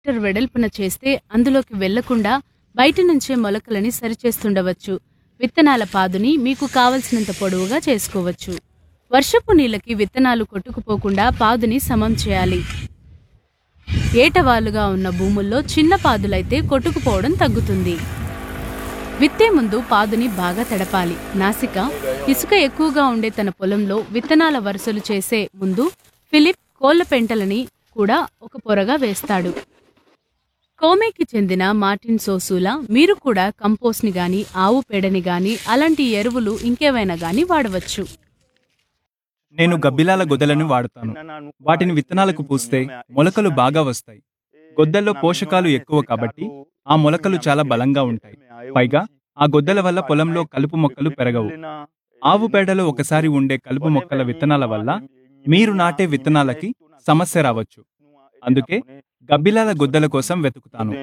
metre వెడల్పున చేస్తే అందులోకి వెళ్లకుండా బయట నుంచే మొలకలని సరిచేస్తుండవచ్చు విత్తనాల పాదుని మీకు కావలసినంత పొడవుగా చేసుకోవచ్చు వర్షపు నీళ్ళకి విత్తనాలు కొట్టుకుపోకుండా పాదుని సమం చేయాలి ఏటవాలుగా ఉన్న భూముల్లో చిన్న పాదులైతే కొట్టుకుపోవడం తగ్గుతుంది విత్తే ముందు పాదుని బాగా తడపాలి నాసిక ఇసుక ఎక్కువగా ఉండే తన పొలంలో విత్తనాల వరుసలు చేసే ముందు ఫిలిప్ కోళ్ల పెంటలని కూడా ఒక పొరగా వేస్తాడు కోమేకి చెందిన మార్టిన్ సోసూలా మీరు కూడా కంపోస్ట్ని గాని ఆవు పేడని గాని అలాంటి ఎరువులు ఇంకేవైనా గాని వాడవచ్చు నేను గబ్బిలాల గొదలను వాడతాను వాటిని విత్తనాలకు పూస్తే మొలకలు బాగా వస్తాయి గొద్దల్లో పోషకాలు ఎక్కువ కాబట్టి ఆ మొలకలు చాలా బలంగా ఉంటాయి పైగా ఆ గొద్దల వల్ల పొలంలో కలుపు మొక్కలు పెరగవు ఆవు పేడలో ఒకసారి ఉండే కలుపు మొక్కల విత్తనాల వల్ల మీరు నాటే విత్తనాలకి సమస్య రావచ్చు అందుకే గబ్బిలాల గొద్దల కోసం వెతుకుతాను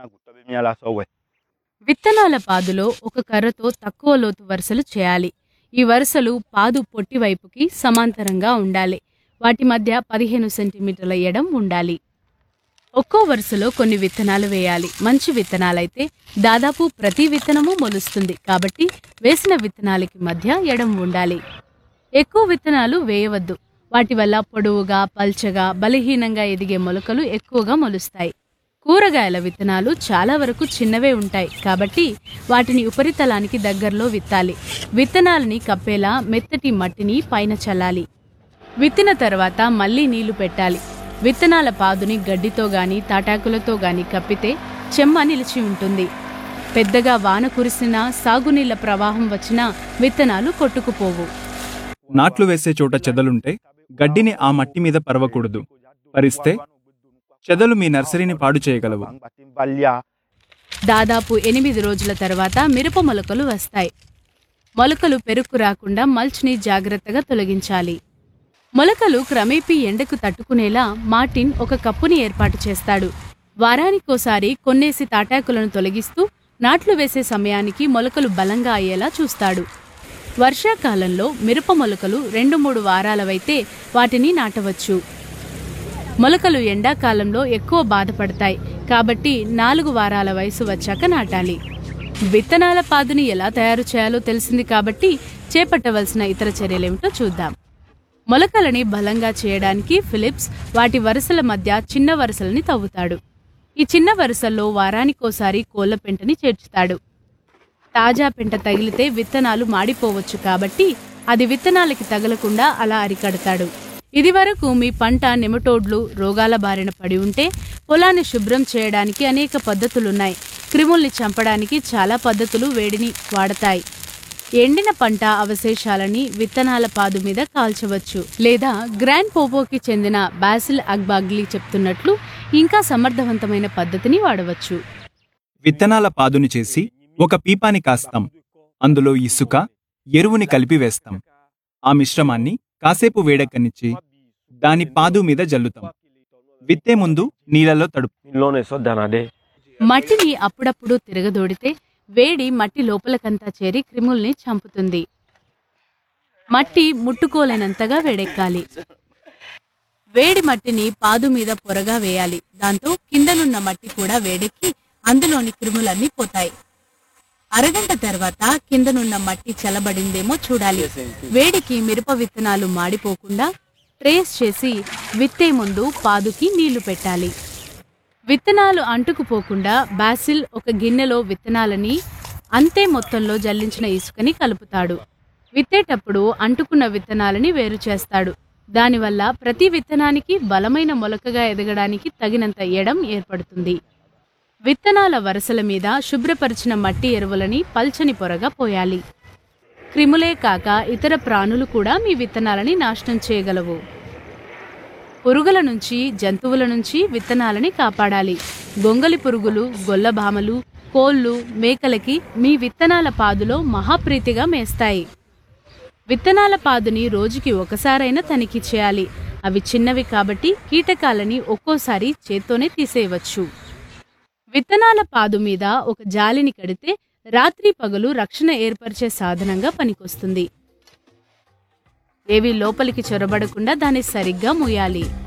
విత్తనాల పాదులో ఒక కర్రతో తక్కువ లోతు వరుసలు చేయాలి ఈ వరుసలు పాదు పొట్టి వైపుకి సమాంతరంగా ఉండాలి వాటి మధ్య పదిహేను సెంటీమీటర్ల ఎడం ఉండాలి ఒక్కో వరుసలో కొన్ని విత్తనాలు వేయాలి మంచి విత్తనాలైతే దాదాపు ప్రతి విత్తనము మొలుస్తుంది కాబట్టి వేసిన విత్తనాలకి మధ్య ఎడం ఉండాలి ఎక్కువ విత్తనాలు వేయవద్దు వాటి వల్ల పొడవుగా పల్చగా బలహీనంగా ఎదిగే మొలకలు ఎక్కువగా మొలుస్తాయి కూరగాయల విత్తనాలు చాలా వరకు చిన్నవే ఉంటాయి కాబట్టి వాటిని ఉపరితలానికి దగ్గరలో విత్తాలి విత్తనాలని కప్పేలా మెత్తటి మట్టిని పైన చల్లాలి విత్తిన తర్వాత మళ్ళీ నీళ్లు పెట్టాలి విత్తనాల పాదుని గడ్డితో గాని తాటాకులతో గాని కప్పితే చెమ్మ నిలిచి ఉంటుంది పెద్దగా వాన కురిసినా సాగునీళ్ల ప్రవాహం వచ్చినా విత్తనాలు కొట్టుకుపోవు నాట్లు వేసే చోట చెదలుంటే గడ్డిని ఆ మట్టి మీద పరవకూడదు పరిస్తే చెదలు మీ నర్సరీని పాడు చేయగలవు దాదాపు ఎనిమిది రోజుల తర్వాత మిరప మొలకలు వస్తాయి మొలకలు పెరుకు రాకుండా మల్చ్ని జాగ్రత్తగా తొలగించాలి మొలకలు క్రమేపీ ఎండకు తట్టుకునేలా మార్టిన్ ఒక కప్పుని ఏర్పాటు చేస్తాడు వారానికోసారి కొన్నేసి తాటాకులను తొలగిస్తూ నాట్లు వేసే సమయానికి మొలకలు బలంగా అయ్యేలా చూస్తాడు వర్షాకాలంలో మిరప మొలకలు రెండు మూడు వారాలవైతే వాటిని నాటవచ్చు మొలకలు ఎండాకాలంలో ఎక్కువ బాధపడతాయి కాబట్టి నాలుగు వారాల వయసు వచ్చాక నాటాలి విత్తనాల పాదుని ఎలా తయారు చేయాలో తెలిసింది కాబట్టి చేపట్టవలసిన ఇతర చర్యలేమిటో చూద్దాం మొలకలని బలంగా చేయడానికి ఫిలిప్స్ వాటి వరుసల మధ్య చిన్న వరుసలని తవ్వుతాడు ఈ చిన్న వరుసల్లో వారానికోసారి కోళ్ల పెంటని చేర్చుతాడు తాజా పెంట తగిలితే విత్తనాలు మాడిపోవచ్చు కాబట్టి అది విత్తనాలకి తగలకుండా అలా అరికడతాడు ఇది వరకు మీ పంట నెమటోడ్లు రోగాల బారిన పడి ఉంటే పొలాన్ని శుభ్రం చేయడానికి అనేక పద్ధతులున్నాయి క్రిముల్ని చంపడానికి చాలా పద్ధతులు వేడిని వాడతాయి ఎండిన పంట అవశేషాలని విత్తనాల పాదు మీద కాల్చవచ్చు లేదా గ్రాండ్ పోపోకి చెందిన బాసిల్ అగ్బాగ్లీ చెప్తున్నట్లు ఇంకా సమర్థవంతమైన పద్ధతిని వాడవచ్చు విత్తనాల పాదుని చేసి ఒక పీపాని కాస్తాం అందులో ఇసుక ఎరువుని కలిపి వేస్తాం ఆ మిశ్రమాన్ని కాసేపు వేడెక్కనిచ్చి దాని పాదు మీద జల్లుతాం విత్తే ముందు నీళ్ళలో తడుపు మట్టిని అప్పుడప్పుడు తిరగదోడితే వేడి మట్టి లోపలకంతా చేరి క్రిముల్ని చంపుతుంది మట్టి ముట్టుకోలేనంతగా వేడెక్కాలి వేడి మట్టిని పాదు మీద పొరగా వేయాలి దాంతో కిందనున్న మట్టి కూడా వేడెక్కి అందులోని క్రిములన్నీ పోతాయి అరగంట తర్వాత కిందనున్న మట్టి చల్లబడిందేమో చూడాలి వేడికి మిరప విత్తనాలు మాడిపోకుండా ట్రేస్ చేసి విత్తే ముందు పాదుకి నీళ్లు పెట్టాలి విత్తనాలు అంటుకుపోకుండా బాసిల్ ఒక గిన్నెలో విత్తనాలని అంతే మొత్తంలో జల్లించిన ఇసుకని కలుపుతాడు విత్తేటప్పుడు అంటుకున్న విత్తనాలని వేరు చేస్తాడు దానివల్ల ప్రతి విత్తనానికి బలమైన మొలకగా ఎదగడానికి తగినంత ఎడం ఏర్పడుతుంది విత్తనాల వరుసల మీద శుభ్రపరిచిన మట్టి ఎరువులని పల్చని పొరగా పోయాలి క్రిములే కాక ఇతర ప్రాణులు కూడా మీ విత్తనాలని నాశనం చేయగలవు పురుగుల నుంచి జంతువుల నుంచి విత్తనాలని కాపాడాలి గొంగలి పురుగులు గొల్లభామలు కోళ్ళు మేకలకి మీ విత్తనాల పాదులో మహాప్రీతిగా మేస్తాయి విత్తనాల పాదుని రోజుకి ఒకసారైనా తనిఖీ చేయాలి అవి చిన్నవి కాబట్టి కీటకాలని ఒక్కోసారి చేత్తోనే తీసేయవచ్చు విత్తనాల పాదు మీద ఒక జాలిని కడితే రాత్రి పగలు రక్షణ ఏర్పరిచే సాధనంగా పనికొస్తుంది ఏవి లోపలికి చొరబడకుండా దాన్ని సరిగ్గా మూయాలి